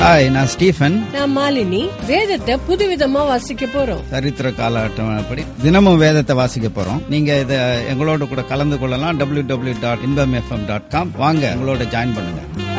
hi நான் Stephen நான் மாலினி வேதத்தை புதுவிதமா வாசிக்க போறோம் சரித்திர காலகட்டப்படி தினமும் வேதத்தை வாசிக்க போறோம் நீங்க இத எங்களோட கூட கலந்து கொள்ளலாம் W W dot Inbam FM dot com வாங்க எங்களோட ஜாயின் பண்ணுங்க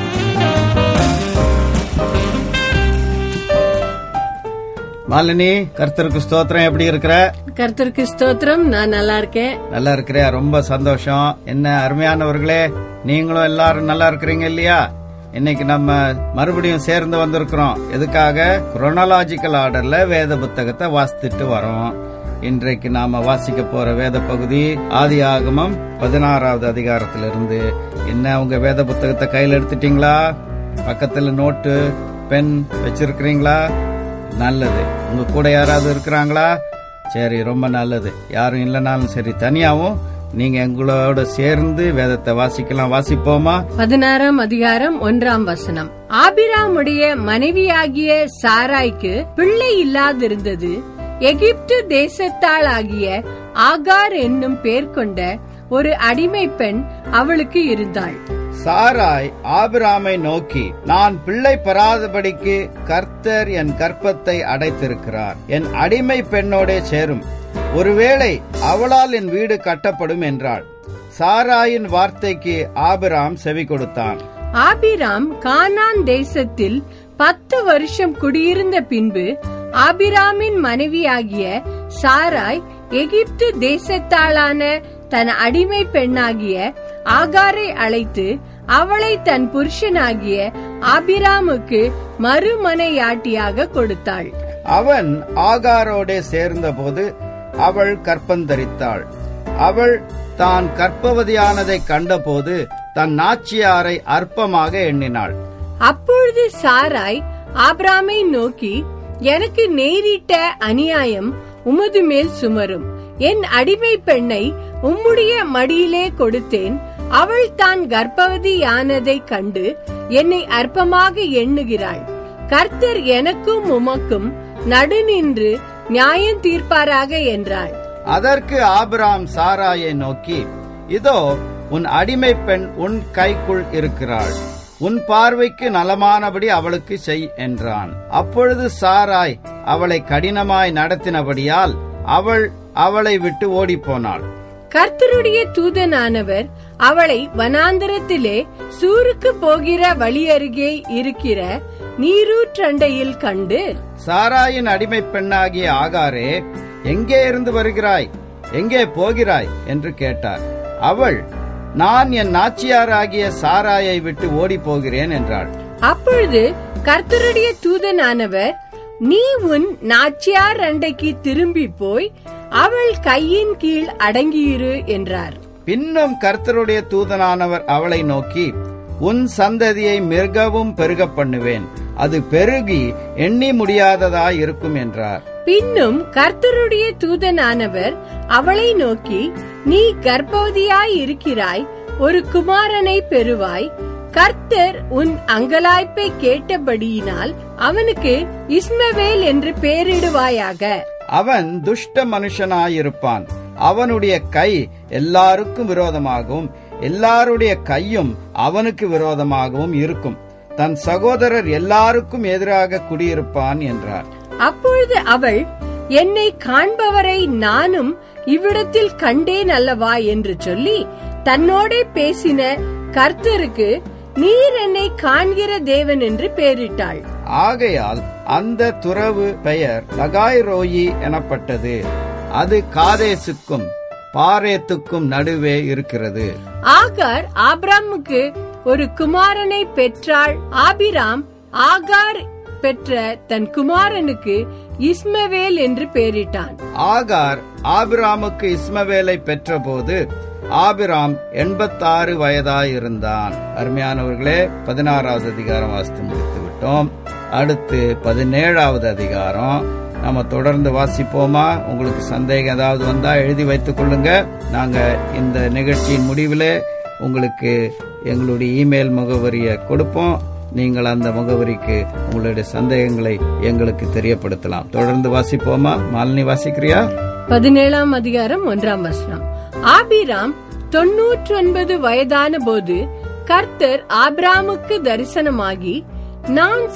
மாலினி கர்த்தருக்கு ஸ்தோத்திரம் எப்படி இருக்கிற கர்த்தருக்கு ஸ்தோத்திரம் நான் நல்லா இருக்கேன் நல்லா இருக்கிறியா ரொம்ப சந்தோஷம் என்ன அருமையானவர்களே நீங்களும் எல்லாரும் நல்லா இருக்கிறீங்க இல்லையா இன்னைக்கு நம்ம மறுபடியும் சேர்ந்து வந்திருக்கிறோம் எதுக்காக குரோனாலாஜிக்கல் ஆர்டர்ல வேத புத்தகத்தை வாசித்துட்டு வரோம் இன்றைக்கு நாம வாசிக்க போற வேத பகுதி ஆதி ஆகமம் பதினாறாவது அதிகாரத்திலிருந்து என்ன உங்க வேத புத்தகத்தை கையில் எடுத்துட்டீங்களா பக்கத்துல நோட்டு பென் வச்சிருக்கிறீங்களா நல்லது உங்க கூட யாராவது இருக்கிறாங்களா சரி ரொம்ப நல்லது யாரும் இல்லைனாலும் சரி தனியாவும் நீங்க எங்களோட சேர்ந்து வேதத்தை வாசிக்கலாம் வாசிப்போமா பதினாறாம் அதிகாரம் ஒன்றாம் வசனம் ஆபிராமுடைய மனைவியாகிய சாராய்க்கு பிள்ளை இல்லாதிருந்தது எகிப்து தேசத்தாள் ஆகிய ஆகார் என்னும் பேர் கொண்ட ஒரு அடிமை பெண் அவளுக்கு இருந்தாள் சாராய் ஆபிராமை நோக்கி நான் பிள்ளை பெறாதபடிக்கு கர்த்தர் என் கற்பத்தை அடைத்திருக்கிறார் என் அடிமை பெண்ணோடே சேரும் ஒருவேளை அவளால் என் வீடு கட்டப்படும் என்றாள் சாராயின் வார்த்தைக்கு ஆபிராம் செவி கொடுத்தான் ஆபிராம் கானான் தேசத்தில் பத்து வருஷம் குடியிருந்த பின்பு ஆபிராமின் மனைவியாகிய சாராய் எகிப்து தேசத்தாளான தன் அடிமை பெண்ணாகிய ஆகாரை அழைத்து அவளை தன் புருஷனாகிய ஆபிராமுக்கு மறுமனையாட்டியாக கொடுத்தாள் அவன் ஆகாரோடே சேர்ந்தபோது அவள் கற்பந்தரித்தாள் அவள் தான் கற்பவதியானதை கண்டபோது தன் நாச்சியாரை அற்பமாக எண்ணினாள் அப்பொழுது சாராய் ஆபிராமை நோக்கி எனக்கு நேரிட்ட அநியாயம் உமது மேல் சுமரும் என் அடிமை பெண்ணை உம்முடைய மடியிலே கொடுத்தேன் அவள் தான் கர்ப்பவதியானதை கண்டு என்னை அற்பமாக எண்ணுகிறாள் கர்த்தர் எனக்கும் உமக்கும் நடுநின்று நியாயம் தீர்ப்பாராக என்றாள் அதற்கு ஆபிராம் சாராயை நோக்கி இதோ உன் அடிமை பெண் உன் கைக்குள் இருக்கிறாள் உன் பார்வைக்கு நலமானபடி அவளுக்கு செய் என்றான் அப்பொழுது சாராய் அவளை கடினமாய் நடத்தினபடியால் அவள் அவளை விட்டு ஓடிப்போனாள் கர்த்தருடைய தூதனானவர் அவளை வனாந்தரத்திலே சூருக்கு போகிற வழி அருகே இருக்கிற நீரூற்றண்டையில் கண்டு சாராயின் அடிமை பெண்ணாகிய ஆகாரே எங்கே இருந்து வருகிறாய் எங்கே போகிறாய் என்று கேட்டார் அவள் நான் என் நாச்சியாராகிய சாராயை விட்டு ஓடி போகிறேன் என்றாள் அப்பொழுது கர்த்தருடைய தூதனானவர் நீ உன் நாச்சியார் அண்டைக்கு திரும்பி போய் அவள் கையின் கீழ் அடங்கியிரு என்றார் பின்னும் கர்த்தருடைய தூதனானவர் அவளை நோக்கி உன் சந்ததியை மிகவும் பெருக பண்ணுவேன் அது பெருகி எண்ணி முடியாததாய் இருக்கும் என்றார் பின்னும் கர்த்தருடைய தூதனானவர் அவளை நோக்கி நீ கர்ப்பவதியாய் இருக்கிறாய் ஒரு குமாரனை பெறுவாய் கர்த்தர் உன் அங்கலாய்ப்பை கேட்டபடியினால் அவனுக்கு இஸ்மவேல் என்று பெயரிடுவாயாக அவன் துஷ்ட மனுஷனாயிருப்பான் அவனுடைய கை எல்லாருக்கும் விரோதமாகவும் எல்லாருடைய கையும் அவனுக்கு விரோதமாகவும் இருக்கும் தன் சகோதரர் எல்லாருக்கும் எதிராக குடியிருப்பான் என்றார் அப்பொழுது அவள் என்னை காண்பவரை நானும் இவ்விடத்தில் கண்டேன் அல்லவா என்று சொல்லி தன்னோடே பேசின கர்த்தருக்கு நீர் என்னை காண்கிற தேவன் என்று பெயரிட்டாள் ஆகையால் அந்த துறவு பெயர் லகாய் ரோயி எனப்பட்டது அது காதேசுக்கும் பாரேத்துக்கும் நடுவே இருக்கிறது ஆகார் ஆபிராமுக்கு ஒரு குமாரனை பெற்றாள் ஆபிராம் ஆகார் பெற்ற தன் குமாரனுக்கு இஸ்மவேல் என்று பெயரிட்டான் ஆகார் ஆபிராமுக்கு இஸ்மவேலை பெற்றபோது ஆபிராம் எண்பத்தாறு வயதாயிருந்தான் அருமையானவர்களே பதினாறாவது அதிகாரம் வாசித்து முடித்து விட்டோம் அடுத்து பதினேழாவது அதிகாரம் நம்ம தொடர்ந்து வாசிப்போமா உங்களுக்கு சந்தேகம் ஏதாவது வந்தா எழுதி வைத்துக் கொள்ளுங்க நாங்க இந்த நிகழ்ச்சியின் முடிவில் உங்களுக்கு எங்களுடைய இமெயில் முகவரியை கொடுப்போம் நீங்கள் அந்த முகவரிக்கு உங்களுடைய சந்தேகங்களை எங்களுக்கு தெரியப்படுத்தலாம் தொடர்ந்து வாசிப்போமா மாலினி வாசிக்கிறியா பதினேழாம் அதிகாரம் ஒன்றாம் வசனம் ஆபிராம் தொன்னூற்றி ஒன்பது வயதான போது கர்த்தர் ஆபிராமுக்கு தரிசனமாகி நான்